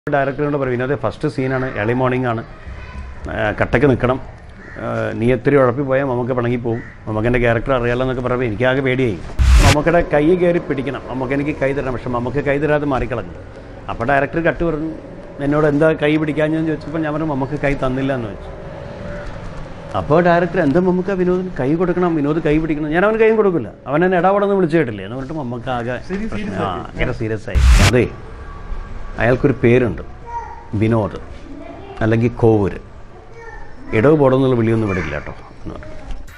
ഡയറക്ടറിനോട് പറയും വിനോദേ ഫസ്റ്റ് സീനാണ് ഏർലി മോർണിംഗ് ആണ് ആ, കട്ടയ്ക്ക് നിൽക്കണം ആ, നീ എത്തിരി ഉഴപ്പി പോയാൽ നമുക്ക് പിണങ്ങി പോകും നമുക്ക് എൻ്റെ ക്യാരക്ടർ അറിയാലോ എന്നൊക്കെ പറയുമ്പോൾ എനിക്കാകെ പേടിയായി നമുക്കിടെ കൈ കയറി പിടിക്കണം നമുക്ക് എനിക്ക് കൈ തരണം പക്ഷെ നമുക്ക് കൈ തരാതെ മാറിക്കളഞ്ഞു അപ്പോൾ ഡയറക്ടർ കട്ട് പറഞ്ഞു എന്നോട് എന്താ കൈ പിടിക്കാഞ്ഞെന്ന് ചോദിച്ചപ്പോൾ ഞാൻ പറഞ്ഞു നമുക്ക് കൈ തന്നില്ല എന്ന് വെച്ചു അപ്പോൾ ഡയറക്ടർ എന്താ നമുക്ക് വിനോദിന് കൈ കൊടുക്കണം വിനോദ് കൈ പിടിക്കണം ഞാൻ അവന് കൈ കൊടുക്കില്ല അവൻ എന്നെ ഇടപെടന്ന് വിളിച്ചു കേട്ടില്ലേ എന്ന് പറഞ്ഞിട്ട് നമുക്ക് ആകെ പ്രശ്നം. ആ ഭയങ്കര സീരിയസ് ആയി അതെ അയാൾക്കൊരു പേരുണ്ട് വിനോദ് അല്ലെങ്കിൽ കോവൂര് ഇടവ് പോടെന്നുള്ള വിളിയൊന്നും വിടില്ല കേട്ടോ എന്ന് പറഞ്ഞു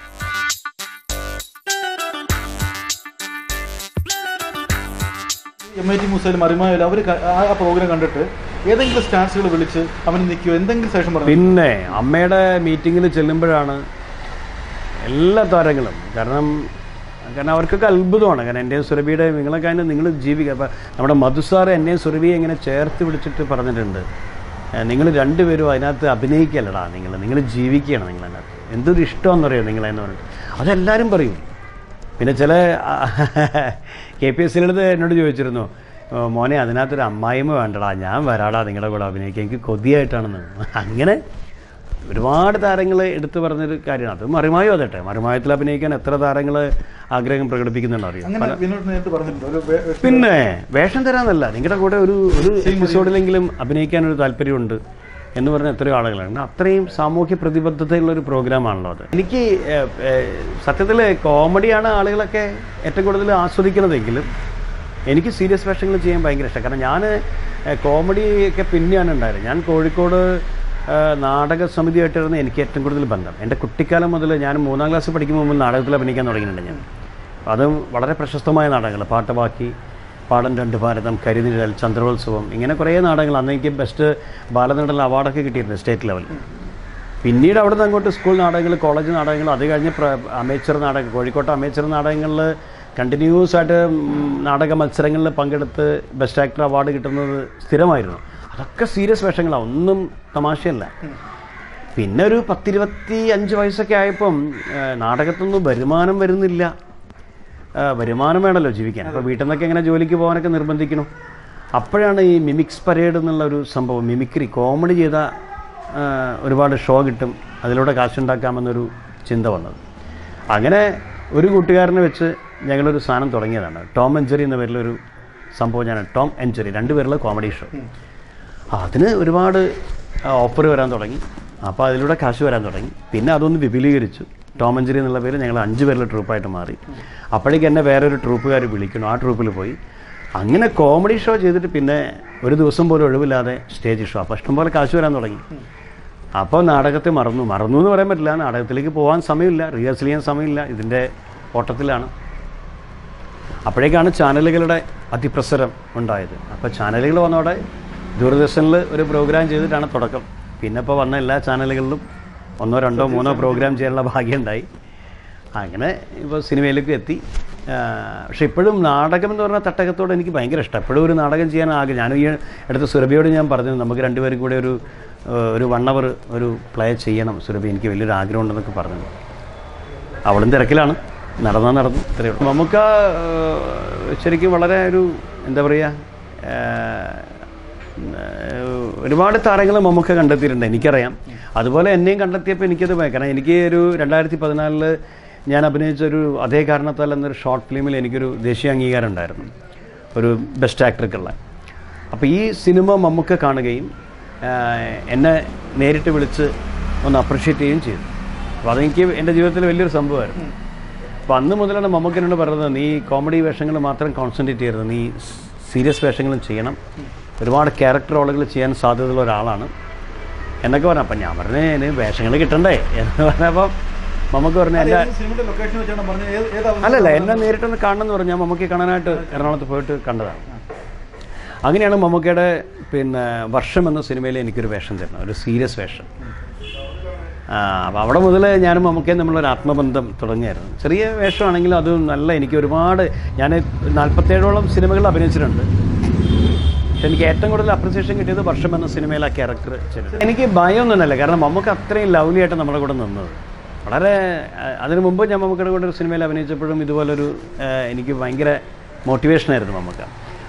എം ഐ ടി മൂസയിൽ മറിമായാലും അവർ ആ പ്രോഗ്രാം കണ്ടിട്ട് ഏതെങ്കിലും സ്റ്റാൻസുകൾ വിളിച്ച് അവന് നിൽക്കുകയോ എന്തെങ്കിലും ശേഷം പറഞ്ഞു പിന്നെ അമ്മയുടെ മീറ്റിങ്ങിൽ ചെല്ലുമ്പോഴാണ് എല്ലാ താരങ്ങളും കാരണം കാരണം അവർക്കൊക്കെ അത്ഭുതമാണ് കാരണം എൻ്റെയും സുരഭിയുടെ നിങ്ങളൊക്കെ അതിന് നിങ്ങൾ ജീവിക്കുക അപ്പം നമ്മുടെ മധുസാറ് എന്നെയും സുരഭിയെ ഇങ്ങനെ ചേർത്ത് പിടിച്ചിട്ട് പറഞ്ഞിട്ടുണ്ട് നിങ്ങൾ രണ്ടുപേരും അതിനകത്ത് അഭിനയിക്കല്ലടാ നിങ്ങൾ നിങ്ങൾ ജീവിക്കുകയാണ് നിങ്ങൾ അതിനകത്ത് എന്തൊരു ഇഷ്ടമെന്നറിയോ നിങ്ങളെന്ന് പറഞ്ഞിട്ട് അതെല്ലാവരും പറയും പിന്നെ ചില കെ പി എസ് സിയുടെ എന്നോട് ചോദിച്ചിരുന്നു "ഓ, മോനെ അതിനകത്തൊരു അമ്മായിമ്മ വേണ്ടടാ ഞാൻ വരാടാ നിങ്ങളുടെ കൂടെ അഭിനയിക്കാൻ എനിക്ക് കൊതിയായിട്ടാണെന്ന് അങ്ങനെ ഒരുപാട് താരങ്ങൾ എടുത്തു പറഞ്ഞൊരു കാര്യമാണ് അത് മറിമായോ അതെട്ടെ മറിമായത്തിൽ അഭിനയിക്കാൻ എത്ര താരങ്ങൾ ആഗ്രഹം പ്രകടിപ്പിക്കുന്നുണ്ടോ അറിയാം അങ്ങനെ വിനോദ് നേരത്തെ പറഞ്ഞിട്ടുണ്ട് ഒരു വേ- വേ- പിന്നെ വേഷം തരാന്നല്ല നിങ്ങളുടെ കൂടെ ഒരു ഒരു എപ്പിസോഡിലെങ്കിലും അഭിനയിക്കാൻ ഒരു താല്പര്യമുണ്ട് എന്ന് പറഞ്ഞ എത്രയോ ആളുകളാണ് അത്രയും സാമൂഹ്യ പ്രതിബദ്ധതയുള്ള ഒരു പ്രോഗ്രാമാണല്ലോ അത് എനിക്ക് സത്യത്തിൽ കോമഡിയാണ് ആളുകളൊക്കെ ഏറ്റവും കൂടുതൽ ആസ്വദിക്കുന്നതെങ്കിലും എനിക്ക് സീരിയസ് വേഷങ്ങൾ ചെയ്യാൻ ഭയങ്കര ഇഷ്ടം കാരണം ഞാൻ കോമഡി ഒക്കെ പിന്നെയാണ് ഉണ്ടായത് ഞാൻ കോഴിക്കോട് ആ, നാടക സമിതിയായിട്ടായിരുന്നു എനിക്ക് ഏറ്റവും കൂടുതൽ ബന്ധം എൻ്റെ കുട്ടിക്കാലം മുതൽ ഞാൻ മൂന്നാം ക്ലാസ് പഠിക്കുമ്പോൾ മുമ്പ് നാടകത്തിൽ അഭിനയിക്കാൻ തുടങ്ങിയിട്ടുണ്ട് ഞാൻ അതും വളരെ പ്രശസ്തമായ നാടകങ്ങൾ പാട്ടബാക്കി പാടം രണ്ട് ഭാരതം കരിനിഴൽ ചന്ദ്രോത്സവം ഇങ്ങനെ കുറേ നാടകങ്ങൾ അന്ന് എനിക്ക് ബെസ്റ്റ് ബാലനടൻ അവാർഡൊക്കെ കിട്ടിയിരുന്നു സ്റ്റേറ്റ് ലെവലിൽ പിന്നീട് അവിടെ നിന്ന് അങ്ങോട്ട് സ്കൂൾ നാടകങ്ങൾ കോളേജ് നാടകങ്ങൾ അത് കഴിഞ്ഞ് അമേച്ചർ നാടകം കോഴിക്കോട്ടെ അമേച്ചർ നാടകങ്ങളിൽ കണ്ടിന്യൂസ് ആയിട്ട് ഉം, നാടക മത്സരങ്ങളിൽ പങ്കെടുത്ത് ബെസ്റ്റ് ആക്ടർ അവാർഡ് കിട്ടുന്നത് സ്ഥിരമായിരുന്നു അതൊക്കെ സീരിയസ് വേഷങ്ങളാണ് ഒന്നും തമാശയല്ല പിന്നെ ഒരു പത്തിരുപത്തി അഞ്ച് വയസ്സൊക്കെ ആയപ്പം ആ, നാടകത്തൊന്നും വരുമാനം വരുന്നില്ല ആ, വരുമാനം വേണമല്ലോ ജീവിക്കാൻ അപ്പോൾ വീട്ടിൽ നിന്നൊക്കെ എങ്ങനെ ജോലിക്ക് പോകാനൊക്കെ നിർബന്ധിക്കണം അപ്പോഴാണ് ഈ മിമിക്സ് പരേഡ് എന്നുള്ള ഒരു സംഭവം മിമിക്രി കോമഡി ചെയ്ത ആ, ഒരുപാട് ഷോ കിട്ടും അതിലൂടെ കാശുണ്ടാക്കാമെന്നൊരു ചിന്ത വന്നത് അങ്ങനെ ഒരു കൂട്ടുകാരനെ വെച്ച് ഞങ്ങളൊരു സാധനം തുടങ്ങിയതാണ് ടോം എഞ്ചറി എന്ന പേരിലൊരു സംഭവം ഞാൻ ടോം എഞ്ചറി രണ്ടുപേരുള്ള കോമഡി ഷോ അതിന് ഒരുപാട് ഓഫർ വരാൻ തുടങ്ങി അപ്പോൾ അതിലൂടെ കാശ് വരാൻ തുടങ്ങി പിന്നെ അതൊന്ന് വിപുലീകരിച്ചു ടോം ആൻഡ് ജെറി എന്നുള്ള പേര് ഞങ്ങൾ അഞ്ച് പേരിലെ ട്രൂപ്പായിട്ട് മാറി അപ്പോഴേക്ക് എന്നെ വേറൊരു ട്രൂപ്പുകാർ വിളിക്കണം ആ ട്രൂപ്പിൽ പോയി അങ്ങനെ കോമഡി ഷോ ചെയ്തിട്ട് പിന്നെ ഒരു ദിവസം പോലും ഒഴിവില്ലാതെ സ്റ്റേജ് ഷോ അപ്പോൾ ഇഷ്ടംപോലെ കാശ് വരാൻ തുടങ്ങി അപ്പോൾ നാടകത്തെ മറന്നു മറന്നു എന്ന് പറയാൻ പറ്റില്ല നാടകത്തിലേക്ക് പോകാൻ സമയമില്ല റിഹേഴ്സൽ ചെയ്യാൻ സമയമില്ല ഇതിൻ്റെ ഓട്ടത്തിലാണ് അപ്പോഴേക്കാണ് ചാനലുകളുടെ അതിപ്രസരം ഉണ്ടായത് അപ്പോൾ ചാനലുകൾ വന്നോടെ ദൂരദർശനിൽ ഒരു പ്രോഗ്രാം ചെയ്തിട്ടാണ് തുടക്കം പിന്നെ ഇപ്പോൾ വന്ന എല്ലാ ചാനലുകളിലും ഒന്നോ രണ്ടോ മൂന്നോ പ്രോഗ്രാം ചെയ്യാനുള്ള ഭാഗ്യം ഉണ്ടായി അങ്ങനെ ഇപ്പോൾ സിനിമയിലേക്ക് എത്തി ആ, പക്ഷെ ഇപ്പോഴും നാടകം എന്ന് പറഞ്ഞാൽ തട്ടകത്തോട് എനിക്ക് ഭയങ്കര ഇഷ്ടം എപ്പോഴും ഒരു നാടകം ചെയ്യാൻ ആഗ്രഹം ഞാൻ ഈ അടുത്ത സുരഭിയോട് ഞാൻ പറഞ്ഞു നമുക്ക് രണ്ടുപേരും കൂടെ ഒരു ആ, ഒരു വൺ അവർ ഒരു പ്ലേ ചെയ്യണം സുരഭി എനിക്ക് വലിയൊരു ആഗ്രഹം ഉണ്ടെന്നൊക്കെ പറഞ്ഞു അവളും തിരക്കിലാണ് നടന്നാൽ നടന്നു ഇത്രയേ ഉള്ളൂ നമുക്ക് ശരിക്കും വളരെ ഒരു എന്താ പറയുക ഒരുപാട് താരങ്ങൾ മമ്മൂക്ക കണ്ടെത്തിയിട്ടുണ്ട് എനിക്കറിയാം അതുപോലെ എന്നെയും കണ്ടെത്തിയപ്പോൾ എനിക്കത് ഭയ- കാരണം എനിക്ക് ഒരു രണ്ടായിരത്തി പതിനാലില് ഞാൻ അഭിനയിച്ച ഒരു അതേ കാരണത്താൽ എന്നൊരു ഷോർട്ട് ഫിലിമിൽ എനിക്കൊരു ദേശീയ അംഗീകാരം ഉണ്ടായിരുന്നു ഒരു ബെസ്റ്റ് ആക്ടർക്കുള്ള അപ്പോൾ ഈ സിനിമ മമ്മൂക്ക കാണുകയും ആ, എന്നെ നേരിട്ട് വിളിച്ച് ഒന്ന് അപ്രിഷ്യേറ്റ് ചെയ്യുകയും ചെയ്തു അപ്പോൾ അതെനിക്ക് എൻ്റെ ജീവിതത്തിൽ വലിയൊരു സംഭവമായിരുന്നു അപ്പോൾ അന്ന് മുതലാണ് മമ്മൂക്ക എന്നോട് പറയുന്നത് നീ കോമഡി വേഷങ്ങൾ മാത്രം കോൺസെൻട്രേറ്റ് ചെയ്യരുത് നീ സീരിയസ് വേഷങ്ങളും ചെയ്യണം ഒരുപാട് ക്യാരക്ടർ റോളുകൾ ചെയ്യാൻ സാധ്യതയുള്ള ഒരാളാണ് എന്നൊക്കെ പറഞ്ഞു അപ്പം ഞാൻ പറഞ്ഞേ ഇനി വേഷങ്ങൾ കിട്ടണ്ടേ എന്ന് പറഞ്ഞപ്പോൾ മമ്മൂക്ക പറഞ്ഞു എൻ്റെ ഏത് സിനിമയുടെ ലൊക്കേഷൻ വെച്ചാണ് പറഞ്ഞത് ഏത് ഏത് അവസരം അല്ലല്ല എന്നെ നേരിട്ടൊന്ന് കാണണം എന്ന് പറഞ്ഞാൽ മമ്മൂക്കി കാണാനായിട്ട് എറണാകുളത്ത് പോയിട്ട് കണ്ടതാണ് അങ്ങനെയാണ് മമ്മൂക്കയുടെ പിന്നെ വർഷം എന്ന സിനിമയിൽ എനിക്കൊരു വേഷം തരുന്നത് ഒരു സീരിയസ് വേഷം ആ, അപ്പോൾ അവിടെ മുതൽ ഞാനും മമ്മൂക്കയും നമ്മളൊരു ആത്മബന്ധം തുടങ്ങിയായിരുന്നു ചെറിയ വേഷമാണെങ്കിലും അത് നല്ല എനിക്ക് ഒരുപാട് ഞാൻ നാൽപ്പത്തേഴോളം സിനിമകളിൽ അഭിനയിച്ചിട്ടുണ്ട് പക്ഷെ എനിക്ക് ഏറ്റവും കൂടുതൽ അപ്രിസിയേഷൻ കിട്ടിയത് വർഷം എന്ന സിനിമയിൽ ആ ക്യാരക്ടർ ചെയ്തത് എനിക്ക് ഭയമൊന്നുമല്ല കാരണം നമുക്ക് അത്രയും ലവ്ലി ആയിട്ട് നമ്മുടെ കൂടെ നിന്നത് വളരെ ആ, അതിനു മുമ്പ് ഞാൻ മമ്മൂക്കയുടെ കൂടെ ഒരു സിനിമയിൽ അഭിനയിച്ചപ്പോഴും ഇതുപോലൊരു ആ, എനിക്ക് ഭയങ്കര മോട്ടിവേഷനായിരുന്നു മമ്മൂക്ക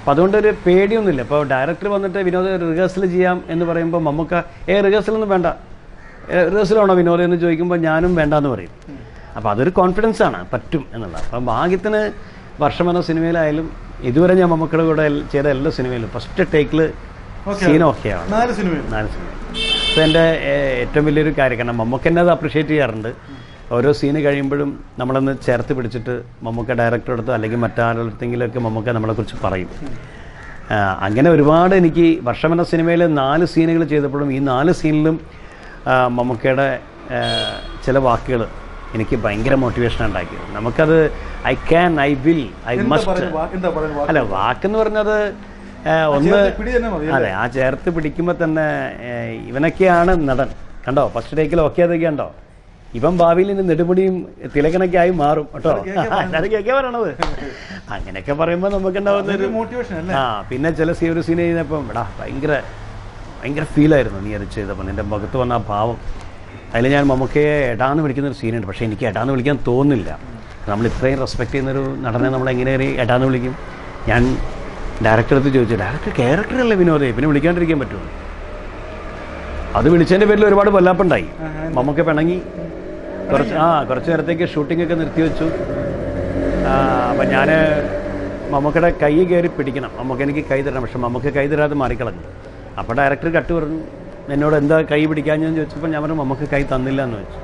അപ്പം അതുകൊണ്ട് ഒരു പേടിയൊന്നുമില്ല ഇപ്പോൾ ഡയറക്ടർ വന്നിട്ട് വിനോദ റിഹേഴ്സൽ ചെയ്യാം എന്ന് പറയുമ്പോൾ മമ്മൂക്ക ഏ റിഹേഴ്സലൊന്നും വേണ്ട റിഹേഴ്സലാണോ വിനോദം എന്ന് ചോദിക്കുമ്പോൾ ഞാനും വേണ്ടാന്ന് പറയും അപ്പോൾ അതൊരു കോൺഫിഡൻസ് ആണ് പറ്റും എന്നുള്ളത് അപ്പം ഭാഗ്യത്തിന് വർഷം എന്ന സിനിമയിലായാലും ഇതുവരെ ഞാൻ മമ്മൂക്കയുടെ കൂടെ എൽ- ചെയ്ത എല്ലാ സിനിമയിലും ഫസ്റ്റ് ടേക്കിൽ Okay. സീൻ ഓക്കെയാണ് നാല് സിനിമയും നാല് സിനിമ അപ്പോൾ എൻ്റെ ഏഹ്, ഏറ്റവും വലിയൊരു കാര്യം കാരണം മമ്മൂക്ക എന്നെ അത് അപ്രിഷ്യേറ്റ് ചെയ്യാറുണ്ട് ഓരോ സീന് കഴിയുമ്പോഴും നമ്മളൊന്ന് ചേർത്ത് പിടിച്ചിട്ട് മമ്മൂക്ക ഡയറക്ടർ അടുത്ത് അല്ലെങ്കിൽ മറ്റാരുടെങ്കിലൊക്കെ മമ്മൂക്ക നമ്മളെക്കുറിച്ച് പറയും ആ, അങ്ങനെ ഒരുപാട് എനിക്ക് വർഷം എന്ന സിനിമയിൽ നാല് സീനുകൾ ചെയ്തപ്പോഴും ഈ നാല് സീനിലും ആ, മമ്മൂക്കയുടെ ആ, ചില വാക്കുകൾ എനിക്ക് ഭയങ്കര മോട്ടിവേഷൻ ഉണ്ടാക്കിയത് നമുക്കത് I can I will I എന്താ മസ്റ്റ് പറയുന്നത് വാ- എന്താ പറയുന്നത് വാ- അല്ല വാക്കെന്ന് പറഞ്ഞത് ആ, ഒന്ന് ചേർത്ത് പിടി തന്നെ മതി അതെ ആ ചേർത്ത് പിടിക്കുമ്പോൾ തന്നെ ഏഹ്, ഇവനൊക്കെയാണ് നടൻ കണ്ടോ ഫസ്റ്റ് ടേക്കിൽ ഓക്കെ അതൊക്കെ ഉണ്ടോ ഇവൻ ഭാവിയിൽ ഇനി നെടുമുടിയും തിലകനൊക്കെ ആയി മാറും കേട്ടോ അത് കേൾക്കാൻ പറയണത് അങ്ങനെയൊക്കെ പറയുമ്പോൾ നമുക്ക് ഉണ്ടാവുന്ന ഒരു മോട്ടിവേഷൻ അല്ലേ ആ പിന്നെ ചില സീ ഒരു സീൻ ചെയ്യുന്നപ്പം എടാ ഭയങ്കര ഭയങ്കര ഫീലായിരുന്നു നീ അത് ചെയ്തപ്പോൾ നിൻ്റെ മുഖത്ത് വന്ന ആ ഭാവം അതിൽ ഞാൻ മമ്മൂക്കയെ എടാന്ന് വിളിക്കുന്ന ഒരു സീനുണ്ട് പക്ഷേ എനിക്ക് എടാന്ന് വിളിക്കാൻ തോന്നുന്നില്ല നമ്മൾ ഇത്രയും റെസ്പെക്ട് ചെയ്യുന്നൊരു നടനെ നമ്മൾ എങ്ങനെ എടാന്ന് വിളിക്കും ഞാൻ ഡയറക്ടർ അടുത്ത് ചോദിച്ചു ഡയറക്ടർ ക്യാരക്ടറല്ലേ വിനോദേ പിന്നെ വിളിക്കാണ്ടിരിക്കാൻ പറ്റുമോ അത് വിളിച്ചതിൻ്റെ പേരിൽ ഒരുപാട് കൊല്ലാപ്പുണ്ടായി മമ്മൂക്ക പിണങ്ങി കുറച്ച് ആ കുറച്ച് നേരത്തേക്ക് ഷൂട്ടിംഗ് ഒക്കെ നിർത്തിവെച്ചു അപ്പം ഞാൻ മമ്മൂക്കയുടെ കൈ കയറി പിടിക്കണം മമ്മൂക്ക എനിക്ക് കൈ തരണം പക്ഷെ മമ്മൂക്ക കൈ തരാതെ മാറിക്കളഞ്ഞു അപ്പോൾ ഡയറക്ടർ കട്ട് പറഞ്ഞു എന്നോട് എന്താ കൈ പിടിക്കാഞ്ഞെന്ന് ചോദിച്ചപ്പോൾ ഞാൻ പറഞ്ഞു മമ്മൂക്ക കൈ തന്നില്ല എന്ന് വെച്ചു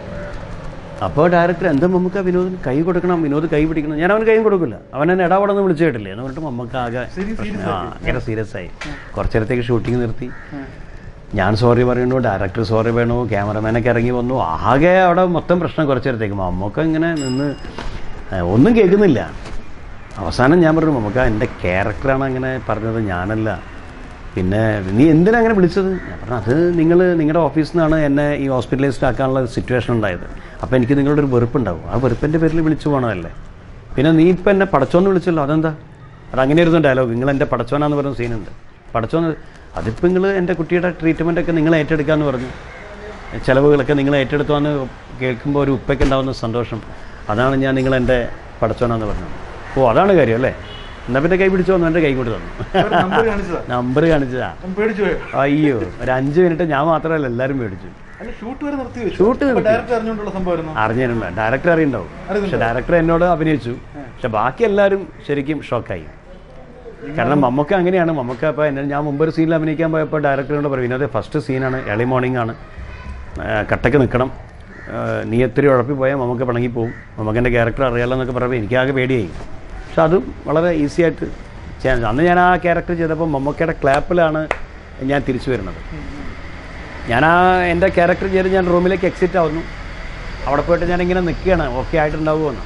അപ്പോൾ ഡയറക്ടർ എന്താ മമ്മൂക്ക വിനോദിന് കൈ കൊടുക്കണം വിനോദ് കൈ പിടിക്കണം ഞാൻ അവന് കൈയും കൊടുക്കില്ല അവൻ എന്നെ ഇടപെടുന്ന വിളിച്ചു കേട്ടില്ലേ എന്ന് പറഞ്ഞിട്ട് മമ്മൂക്ക ആകെ Serious- പ്രശ്നം- ആ ഭയങ്കര സീരിയസ് ആയി കുറച്ച് നേരത്തേക്ക് ഷൂട്ടിംഗ് നിർത്തി ഞാൻ സോറി പറയുന്നു ഡയറക്ടർ സോറി വേണു ക്യാമറമാനൊക്കെ ഇറങ്ങി വന്നു ആകെ അവിടെ മൊത്തം പ്രശ്നം കുറച്ച് നേരത്തേക്ക് മമ്മൂക്ക ഇങ്ങനെ നിന്ന് ഏ, ഒന്നും കേൾക്കുന്നില്ല അവസാനം ഞാൻ പറഞ്ഞു മമ്മൂക്ക എൻ്റെ ക്യാരക്ടറാണ് അങ്ങനെ പറഞ്ഞത് ഞാനല്ല പിന്നെ നീ എന്തിനാ അങ്ങനെ വിളിച്ചത് ഞാൻ പറഞ്ഞു അത് നിങ്ങൾ നിങ്ങളുടെ ഓഫീസിൽ നിന്നാണ് എന്നെ ഈ ഹോസ്പിറ്റലൈസ്ഡ് ആക്കാനുള്ള സിറ്റുവേഷൻ ഉണ്ടായത് അപ്പോൾ എനിക്ക് നിങ്ങളുടെ ഒരു വെറുപ്പുണ്ടാവും ആ വെറുപ്പിൻ്റെ പേരിൽ വിളിച്ചു പോകണമല്ലേ പിന്നെ നീ ഇപ്പം എന്നെ പടച്ചോന്ന് വിളിച്ചല്ലോ അതെന്താ അതങ്ങനെയായിരുന്നു ഡയലോഗ് നിങ്ങൾ എൻ്റെ പടച്ചോനാന്ന് പറഞ്ഞ സീനുണ്ട് പടച്ചോന്ന് അതിപ്പോൾ നിങ്ങൾ എൻ്റെ കുട്ടിയുടെ ട്രീറ്റ്മെൻ്റ് ഒക്കെ നിങ്ങൾ ഏറ്റെടുക്കാമെന്ന് പറഞ്ഞു ചിലവുകളൊക്കെ നിങ്ങൾ ഏറ്റെടുത്തോന്ന് കേൾക്കുമ്പോൾ ഒരു ഉപ്പയ്ക്ക് ഉണ്ടാകുന്ന സന്തോഷം അതാണ് ഞാൻ നിങ്ങൾ എൻ്റെ പടച്ചോനാന്ന് പറഞ്ഞത് ഓ അതാണ് കാര്യം അല്ലേ എന്നാൽ പിന്നെ കൈ പിടിച്ചു വന്നു എൻ്റെ കൈ കൊണ്ട് തന്നു നമ്പർ കാണിച്ചതാ നമ്പർ കാണിച്ചതാ ഞാൻ പേടിച്ചു പോയോ അയ്യോ ഒരു അഞ്ച് മിനിറ്റ് ഞാൻ മാത്രമല്ല എല്ലാവരും മേടിച്ചു അല്ല ഷൂട്ട് വരെ നിർത്തി വെച്ചു ഷൂട്ട് നിർത്തി. ഡയറക്ടർ അറിഞ്ഞുകൊണ്ടുള്ള സംഭവമായിരുന്നു അറിഞ്ഞിട്ടുണ്ട് ഡയറക്ടർ അറിയണ്ടാവും പക്ഷെ ഡയറക്ടർ എന്നോട് അഭിനയിച്ചു പക്ഷെ ബാക്കി എല്ലാവരും ശരിക്കും ഷോക്കായി കാരണം മമ്മക്ക് അങ്ങനെയാണ് മമ്മക്ക് അപ്പോൾ എന്നെ ഞാൻ മുമ്പ് ഒരു സീനിൽ അഭിനയിക്കാൻ പോയപ്പോൾ ഡയറക്ടറിനോട് പറയും ഇതിനകത്ത് ഫസ്റ്റ് സീനാണ് എളി മോർണിംഗ് ആണ് ആ, കട്ടക്ക് നിൽക്കണം ആ, നീ എത്തിരി ഉഴപ്പി പോയാൽ നമുക്ക് പിണങ്ങി പോകും നമുക്ക് എൻ്റെ ക്യാരക്ടർ അറിയാലോ എന്നൊക്കെ പറയുമ്പോൾ എനിക്കാകെ പേടിയായി പക്ഷെ അതും വളരെ ഈസി ആയിട്ട് ചെയ്യാൻ അന്ന് ഞാൻ ആ ക്യാരക്ടർ ചെയ്തപ്പോൾ മമ്മക്കയുടെ ക്ലാപ്പിലാണ് ഞാൻ തിരിച്ചു വരുന്നത് ഞാൻ ആ എൻ്റെ ക്യാരക്ടർ ചെയ്ത് ഞാൻ റൂമിലേക്ക് എക്സിറ്റ് ആവുന്നു അവിടെ പോയിട്ട് ഞാൻ ഇങ്ങനെ നിൽക്കുകയാണ് ഓക്കെ ആയിട്ടുണ്ടാവുമെന്ന്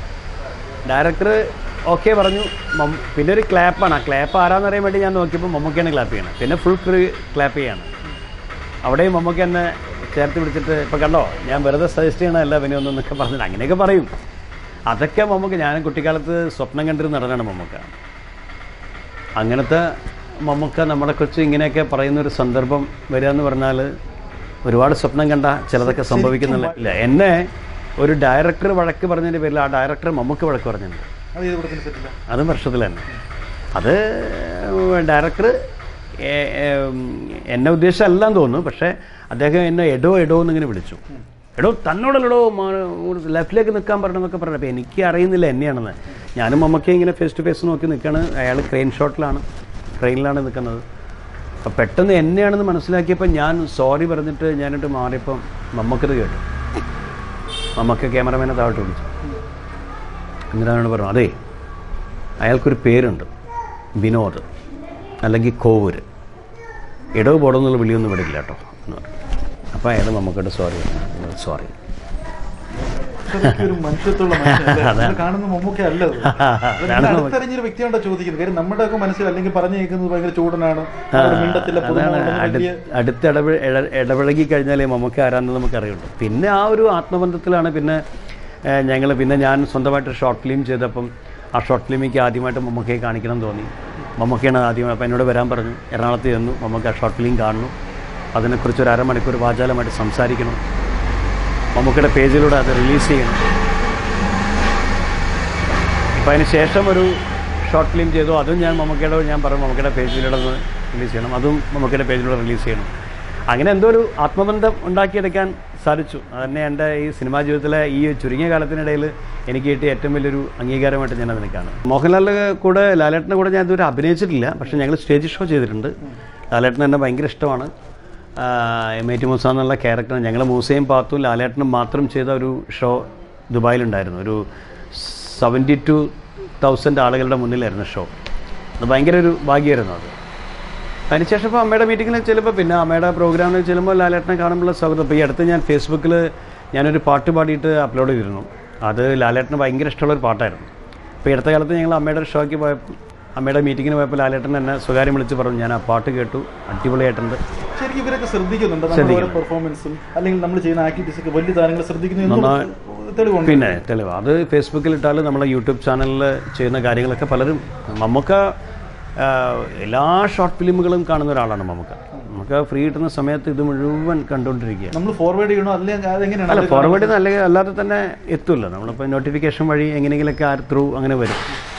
ഡയറക്ടർ ഓക്കെ പറഞ്ഞു മം- പിന്നെ ഒരു ക്ലാപ്പാണ് ആ ക്ലാപ്പ് ആരാന്ന് അറിയാൻ വേണ്ടി ഞാൻ നോക്കിയപ്പോൾ മമ്മൂക്കയാണ് ക്ലാപ്പ് ചെയ്യണം പിന്നെ ഫുൾ ക്രീ ക്ലാപ്പ് ചെയ്യാണ് അവിടെയും മമ്മൂക്ക എന്നെ ചേർത്ത് പിടിച്ചിട്ട് ഇപ്പം കണ്ടോ ഞാൻ വെറുതെ സജസ്റ്റ് ചെയ്യണമല്ല പിന്നെ ഒന്നൊക്കെ പറഞ്ഞിട്ട് അങ്ങനെയൊക്കെ പറയും അതൊക്കെ മമ്മൂക്ക ഞാൻ കുട്ടിക്കാലത്ത് സ്വപ്നം കണ്ടിരുന്ന നടനാണ് മമ്മൂക്ക അങ്ങനത്തെ മമ്മൂക്ക നമ്മളെക്കുറിച്ച് ഇങ്ങനെയൊക്കെ പറയുന്ന ഒരു സന്ദർഭം വരിക എന്ന് പറഞ്ഞാൽ ഒരുപാട് സ്വപ്നം കണ്ട ചിലതൊക്കെ സംഭവിക്കുന്നില്ല ഇല്ല എന്നെ ഒരു ഡയറക്ടർ വഴക്ക് പറഞ്ഞതിൻ്റെ പേരിൽ ആ ഡയറക്ടർ മമ്മൂക്ക വഴക്ക് പറഞ്ഞിട്ടുണ്ട് അത് ഏത് പടത്തിന് സെറ്റില്ല അതും വർഷത്തിൽ തന്നെ അത് ഡയറക്ടർ എന്നെ ഉദ്ദേശിച്ചല്ലെന്ന് തോന്നുന്നു പക്ഷേ അദ്ദേഹം എന്നെ എടോ എടോ എന്നിങ്ങനെ വിളിച്ചു എടോ തന്നോടല്ലടോ ലെഫ്റ്റിലേക്ക് നിൽക്കാൻ പറഞ്ഞെന്നൊക്കെ പറഞ്ഞു അപ്പോൾ എനിക്ക് അറിയുന്നില്ല എന്നെയാണെന്ന് ഞാനും മമ്മക്കെ ഇങ്ങനെ ഫേസ് ടു ഫേസ് നോക്കി നിൽക്കുകയാണ് അയാൾ ക്രെയിൻ ഷോട്ടിലാണ് ക്രെയിനിലാണ് നിൽക്കുന്നത് അപ്പോൾ പെട്ടെന്ന് എന്നെയാണെന്ന് മനസ്സിലാക്കിയപ്പോൾ ഞാൻ സോറി പറഞ്ഞിട്ട് ഞാനിട്ട് മാറിയപ്പം മമ്മക്കത് കേട്ടു മമ്മക്ക ക്യാമറമാനെ താഴോട്ട് വിളിച്ചു എന്നിട്ടാണ് പറഞ്ഞു അതെ അയാൾക്കൊരു പേരുണ്ട് വിനോദ് അല്ലെങ്കിൽ കോവൂര് ഇടവ് പോടെന്നുള്ള വിളിയൊന്നും വിടില്ല കേട്ടോ എന്ന് പറഞ്ഞു അപ്പോൾ അയാൾ നമുക്കിട്ട് സോറി സോറി അതൊക്കെ ഒരു മനുഷ്യത്വമുള്ള മനുഷ്യനല്ലേ? അതാണ്. നമ്മൾ കാണുന്ന മമ്മൂക്ക അല്ല അത്. അത് അതാണ് നിങ്ങൾ നമുക്ക്. അടുത്തറിഞ്ഞൊരു വ്യക്തിയാണ്ടോ ചോദിക്കുന്നത് കാര്യം നമ്മുടെ ഒക്കെ മനസ്സിൽ അല്ലെങ്കിൽ പറഞ്ഞു കേൾക്കുന്നത് ഭയങ്കര ചൂടനാണ് അവിടെ മിണ്ടത്തില്ല പുതുമ അതാണ് ഉണ്ടെന്ന് അടു വലിയ അടുത്ത് ഇടപെ ഇട- ഇടപഴകി കഴിഞ്ഞാലേ നമുക്ക് ആരാന്ന് നമുക്ക് അറിയുള്ളൂ പിന്നെ ആ ഒരു ആത്മബന്ധത്തിലാണ് പിന്നെ ഞങ്ങൾ പിന്നെ ഞാൻ സ്വന്തമായിട്ട് ഷോർട്ട് ഫിലിം ചെയ്തപ്പം ആ ഷോർട്ട് ഫിലിമിക്ക് ആദ്യമായിട്ട് മമ്മൂക്കയെ കാണിക്കണം എന്ന് തോന്നി മമ്മൂക്കയാണ് ആദ്യം അപ്പം എന്നോട് വരാൻ പറഞ്ഞു എറണാകുളത്ത് ചെന്നു മമ്മൂക്ക ആ ഷോർട്ട് ഫിലിം കാണുന്നു അതിനെക്കുറിച്ച് ഒരു അരമണിക്കൂർ വാചാലമായിട്ട് സംസാരിക്കണം മമ്മൂക്കയുടെ പേജിലൂടെ അത് റിലീസ് ചെയ്യണം അപ്പം അതിന് ശേഷം ഒരു ഷോർട്ട് ഫിലിം ചെയ്തു അതും ഞാൻ മമ്മൂക്കയുടെ ഞാൻ പറഞ്ഞു മമ്മൂക്കയുടെ പേജിലൂടെ ഒന്ന് റിലീസ് ചെയ്യണം അതും മമ്മൂക്കയുടെ പേജിലൂടെ റിലീസ് ചെയ്യണം അങ്ങനെ എന്തോ ഒരു ആത്മബന്ധം ഉണ്ടാക്കിയെടുക്കാൻ സാധിച്ചു അതന്നെ എൻ്റെ ഈ സിനിമാ ജീവിതത്തിലെ ഈ ചുരുങ്ങിയ കാലത്തിനിടയിൽ എനിക്ക് കിട്ടിയ ഏറ്റവും വലിയൊരു അംഗീകാരമായിട്ട് ഞാൻ അതിനെ കാണും മോഹൻലാലിൻ്റെ കൂടെ ലാലേട്ടൻ്റെ കൂടെ ഞാൻ ഇതുവരെ അഭിനയിച്ചിട്ടില്ല പക്ഷേ ഞങ്ങൾ സ്റ്റേജ് ഷോ ചെയ്തിട്ടുണ്ട് ലാലേട്ടൻ എന്നെ ഭയങ്കര ഇഷ്ടമാണ് എം ഐ ടി മൂസ എന്നുള്ള ക്യാരക്ടർ ഞങ്ങൾ മൂസയും പാത്തും ലാലേട്ടനും മാത്രം ചെയ്ത ഒരു ഷോ ദുബായിലുണ്ടായിരുന്നു ഒരു സെവൻറ്റി ടു തൗസൻഡ് ആളുകളുടെ മുന്നിലായിരുന്നു ഷോ അത് ഭയങ്കര ഒരു ഭാഗ്യമായിരുന്നു അത് അതിനുശേഷം ഇപ്പോൾ അമ്മയുടെ മീറ്റിങ്ങിൽ ചെല്ലുമ്പോൾ പിന്നെ അമ്മയുടെ പ്രോഗ്രാമിൽ ചെല്ലുമ്പോൾ ലാലേട്ടനെ കാണുമ്പോൾ സ്വാഗതം ഇപ്പോൾ ഈ അടുത്ത് ഞാൻ ഫേസ്ബുക്കിൽ ഞാനൊരു പാട്ട് പാടിയിട്ട് അപ്ലോഡ് ചെയ്തിരുന്നു അത് ലാലേട്ടന് ഭയങ്കര ഇഷ്ടമുള്ള ഒരു പാട്ടായിരുന്നു ഇപ്പോൾ ഈ അടുത്ത കാലത്ത് ഞങ്ങൾ അമ്മയുടെ ഒരു ഷോയ്ക്ക് പോയപ്പോൾ അമ്മയുടെ മീറ്റിങ്ങിന് പോയപ്പോൾ ലാലേട്ടൻ എന്നെ സ്വകാര്യം വിളിച്ച് പറഞ്ഞു ഞാൻ ആ പാട്ട് കേട്ടു അടിപൊളിയായിട്ടുണ്ട് ശരിക്കും ഇവരൊക്കെ ശ്രദ്ധിക്കുന്നുണ്ട് നമ്മുടെ പെർഫോമൻസും അല്ലെങ്കിൽ നമ്മൾ ചെയ്യുന്ന ആക്ടിവിറ്റീസ് ഒക്കെ വലിയ താരങ്ങൾ ശ്രദ്ധിക്കുന്നു എന്നുള്ള തെളിവുണ്ട് പിന്നെ തെളിവ് അത് ഫേസ്ബുക്കിൽ ഇട്ടാൽ നമ്മളെ യൂട്യൂബ് ചാനലിൽ ചെയ്യുന്ന കാര്യങ്ങളൊക്കെ പലരും നമുക്ക് എല്ലാ ഷോർട്ട് ഫിലിമുകളും കാണുന്ന ഒരാളാണ് നമുക്ക് നമുക്ക് ഫ്രീ കിട്ടുന്ന സമയത്ത് ഇത് മുഴുവൻ കണ്ടുകൊണ്ടിരിക്കുക നമ്മൾ ഫോർവേഡ് ചെയ്യണോ അല്ലെങ്കിൽ അതെങ്ങനെയാണ് അല്ല ഫോർവേഡ് അല്ലെങ്കിൽ അല്ലാതെ തന്നെ എത്തുമല്ലോ നമ്മളിപ്പോൾ നോട്ടിഫിക്കേഷൻ വഴി എങ്ങനെയെങ്കിലൊക്കെ ത്രൂ അങ്ങനെ വരും